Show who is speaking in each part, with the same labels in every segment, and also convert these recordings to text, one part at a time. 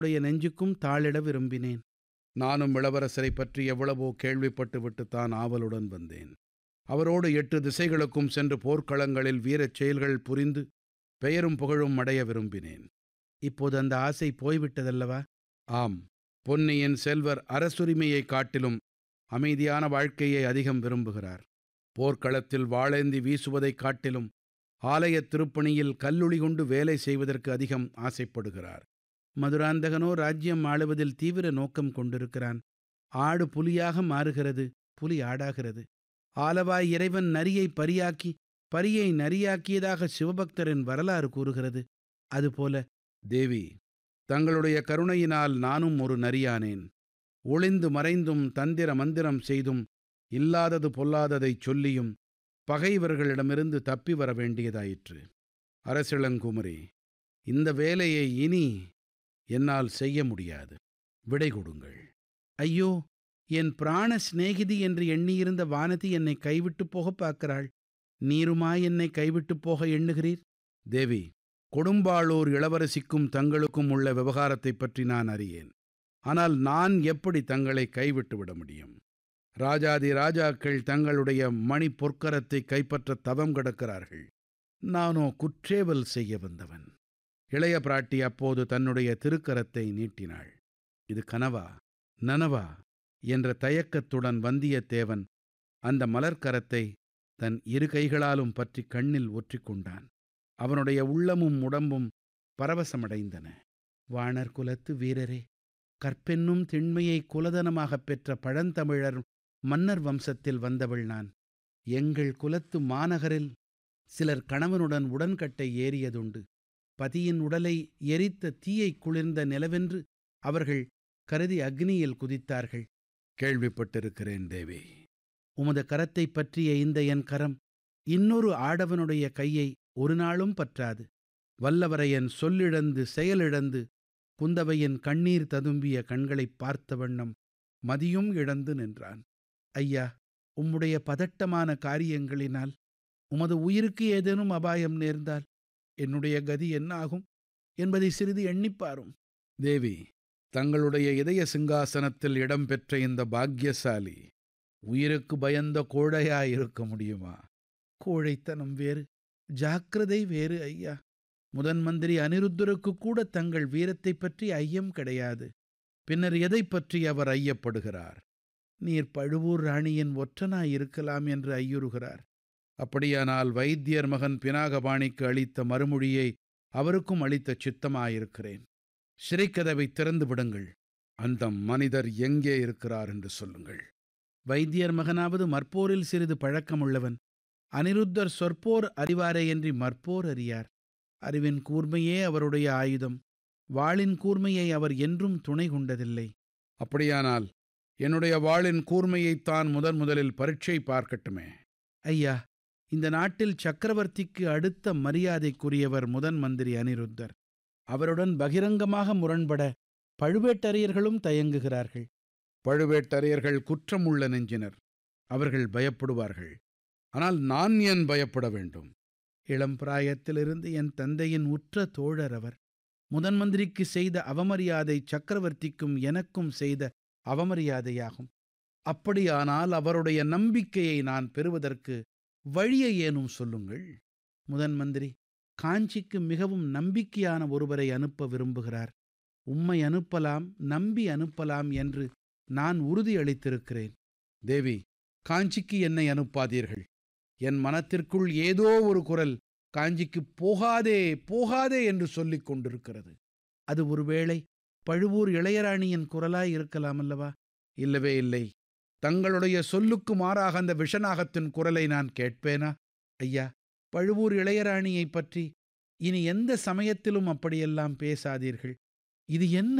Speaker 1: உடைய நெஞ்சுக்கும் தாளிட விரும்பினேன்
Speaker 2: நானும் இளவரசரை பற்றி எவ்வளவோ கேள்விப்பட்டு விட்டுத்தான் ஆவலுடன் வந்தேன் அவரோடு எட்டு திசைகளுக்கும் சென்று போர்க்களங்களில் வீரச் செயல்கள் புரிந்து பெயரும் புகழும் அடைய விரும்பினேன்
Speaker 1: இப்போது அந்த ஆசை போய்விட்டதல்லவா
Speaker 2: ஆம் பொன்னியின் செல்வர் அரசுரிமையைக் காட்டிலும் அமைதியான வாழ்க்கையை அதிகம் விரும்புகிறார் போர்க்களத்தில் வாளேந்தி வீசுவதைக் காட்டிலும் ஆலயத் திருப்பணியில் கல்லுளி கொண்டு வேலை செய்வதற்கு அதிகம் ஆசைப்படுகிறார்
Speaker 1: மதுராந்தகனோ ராஜ்யம் ஆளுவதில் தீவிர நோக்கம் கொண்டிருக்கிறான் ஆடு புலியாக மாறுகிறது புலி ஆடாகிறது ஆலவாய் இறைவன் நரியை பரியாக்கி பரியை நரியாக்கியதாக சிவபக்தரின் வரலாறு கூறுகிறது அதுபோல
Speaker 2: தேவி தங்களுடைய கருணையினால் நானும் ஒரு நரியானேன் ஒளிந்து மறைந்தும் தந்திர மந்திரம் செய்தும் இல்லாதது பொல்லாததைச் சொல்லியும் பகைவர்களிடமிருந்து தப்பி வர வேண்டியதாயிற்று அரசிளங்குமரி இந்த வேலையை இனி என்னால் செய்ய முடியாது விடை கொடுங்கள்
Speaker 1: ஐயோ என் பிராண சிநேகிதி என்று எண்ணியிருந்த வானதி என்னை கைவிட்டு போக பார்க்கிறாள் நீருமா என்னை கைவிட்டு போக எண்ணுகிறீர்
Speaker 2: தேவி கொடும்பாளூர் இளவரசிக்கும் தங்களுக்கும் உள்ள விவகாரத்தைப் பற்றி நான் அறியேன் ஆனால் நான் எப்படி தங்களை கைவிட்டு விட முடியும் ராஜாதி ராஜாக்கள் தங்களுடைய மணி பொற்கரத்தை கைப்பற்ற தவம் கிடக்கிறார்கள் நானோ குற்றேவல் செய்ய வந்தவன் இளைய பிராட்டி அப்போது தன்னுடைய திருக்கரத்தை நீட்டினாள் இது கனவா நனவா என்ற தயக்கத்துடன் வந்தியத்தேவன் அந்த மலர்க்கரத்தை தன் இரு கைகளாலும் பற்றி கண்ணில் ஒற்றிக்கொண்டான் அவனுடைய உள்ளமும் உடம்பும் பரவசமடைந்தன
Speaker 1: வாணர் குலத்து வீரரே கற்பென்னும் திண்மையை குலதனமாகப் பெற்ற பழந்தமிழர் மன்னர் வம்சத்தில் வந்தவள் நான் எங்கள் குலத்து மாநகரில் சிலர் கணவனுடன் உடன்கட்டை ஏறியதுண்டு பதியின் உடலை எரித்த தீயைக் குளிர்ந்த நிலவென்று அவர்கள் கருதி அக்னியில் குதித்தார்கள்
Speaker 2: கேள்விப்பட்டிருக்கிறேன் தேவி
Speaker 1: உமது கரத்தைப் பற்றிய இந்த என் கரம் இன்னொரு ஆடவனுடைய கையை ஒரு நாளும் பற்றாது வல்லவரையன் சொல்லிழந்து செயலிழந்து குந்தவையின் கண்ணீர் ததும்பிய கண்களைப் பார்த்த வண்ணம் மதியும் இழந்து நின்றான் ஐயா உம்முடைய பதட்டமான காரியங்களினால் உமது உயிருக்கு ஏதேனும் அபாயம் நேர்ந்தால் என்னுடைய கதி என்ன ஆகும் என்பதை சிறிது எண்ணிப்பாரும்
Speaker 2: தேவி தங்களுடைய இதய சிங்காசனத்தில் இடம்பெற்ற இந்த பாக்கியசாலி உயிருக்கு பயந்த கோழையாயிருக்க முடியுமா
Speaker 1: கோழைத்தனம் வேறு ஜாக்கிரதை வேறு ஐயா முதன் மந்திரி அனிருத்தருக்கு கூட தங்கள் வீரத்தைப் பற்றி ஐயம் கிடையாது
Speaker 2: பின்னர் எதைப் பற்றி அவர் ஐயப்படுகிறார்
Speaker 1: நீர் பழுவூர் ராணியின் ஒற்றனாயிருக்கலாம் என்று ஐயுறுகிறார்
Speaker 2: அப்படியானால் வைத்தியர் மகன் பினாகபாணிக்கு அளித்த மறுமொழியை அவருக்கும் அளித்த சித்தமாயிருக்கிறேன் சிறைக்கதவை திறந்து விடுங்கள் அந்த மனிதர் எங்கே இருக்கிறார் என்று சொல்லுங்கள்
Speaker 1: வைத்தியர் மகனாவது மற்போரில் சிறிது பழக்கமுள்ளவன் அனிருத்தர் சொற்போர் அறிவாரே என்று மற்போர் அறியார் அறிவின் கூர்மையே அவருடைய ஆயுதம் வாளின் கூர்மையை அவர் என்றும் துணை கொண்டதில்லை
Speaker 2: அப்படியானால் என்னுடைய வாளின் கூர்மையைத்தான் முதன் முதலில் பரீட்சை பார்க்கட்டுமே
Speaker 1: ஐயா இந்த நாட்டில் சக்கரவர்த்திக்கு அடுத்த மரியாதைக்குரியவர் முதன் மந்திரி அனிருத்தர் அவருடன் பகிரங்கமாக முரண்பட பழுவேட்டரையர்களும் தயங்குகிறார்கள்
Speaker 2: பழுவேட்டரையர்கள் குற்றமுள்ள நெஞ்சினர் அவர்கள் பயப்படுவார்கள் ஆனால் நான் ஏன் பயப்பட வேண்டும்
Speaker 1: இளம் பிராயத்திலிருந்து என் தந்தையின் உற்ற தோழர் அவர் முதன் மந்திரிக்கு செய்த அவமரியாதை சக்கரவர்த்திக்கும் எனக்கும் செய்த அவமரியாதையாகும்
Speaker 2: அப்படியானால் அவருடைய நம்பிக்கையை நான் பெறுவதற்கு வழியை ஏனும் சொல்லுங்கள்
Speaker 1: முதன் மந்திரி காஞ்சிக்கு மிகவும் நம்பிக்கையான ஒருவரை அனுப்ப விரும்புகிறார் உம்மை அனுப்பலாம் நம்பி அனுப்பலாம் என்று நான் உறுதியளித்திருக்கிறேன்
Speaker 2: தேவி காஞ்சிக்கு என்னை அனுப்பாதீர்கள் என் மனத்திற்குள் ஏதோ ஒரு குரல் காஞ்சிக்கு போகாதே போகாதே என்று சொல்லிக் கொண்டிருக்கிறது
Speaker 1: அது ஒருவேளை பழுவூர் இளையராணியின் குரலாய் இருக்கலாம் அல்லவா
Speaker 2: இல்லவே இல்லை தங்களுடைய சொல்லுக்கு மாறாக அந்த விஷநாகத்தின் குரலை நான் கேட்பேனா
Speaker 1: ஐயா பழுவூர் இளையராணியைப் பற்றி இனி எந்த சமயத்திலும் அப்படியெல்லாம் பேசாதீர்கள்
Speaker 2: இது என்ன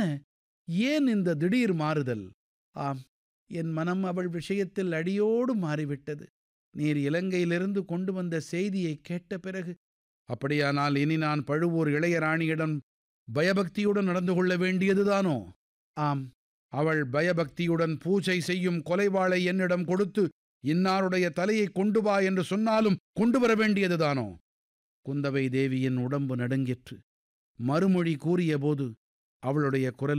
Speaker 2: ஏன் இந்த திடீர் மாறுதல்
Speaker 1: ஆம் என் மனம் அவள் விஷயத்தில் அடியோடு மாறிவிட்டது நீர் இலங்கையிலிருந்து கொண்டு வந்த செய்தியை கேட்ட பிறகு
Speaker 2: அப்படியானால் இனி நான் பழுவூர் இளையராணியிடம் பயபக்தியுடன் நடந்து கொள்ள வேண்டியதுதானோ
Speaker 1: ஆம்
Speaker 2: அவள் பயபக்தியுடன் பூஜை செய்யும் கொலைவாளை என்னிடம் கொடுத்து இன்னாருடைய தலையை கொண்டு வா என்று சொன்னாலும் கொண்டு வர வேண்டியதுதானோ
Speaker 1: குந்தவை தேவியின் உடம்பு நடுங்கிற்று மறுமொழி கூறியபோது அவளுடைய குரல்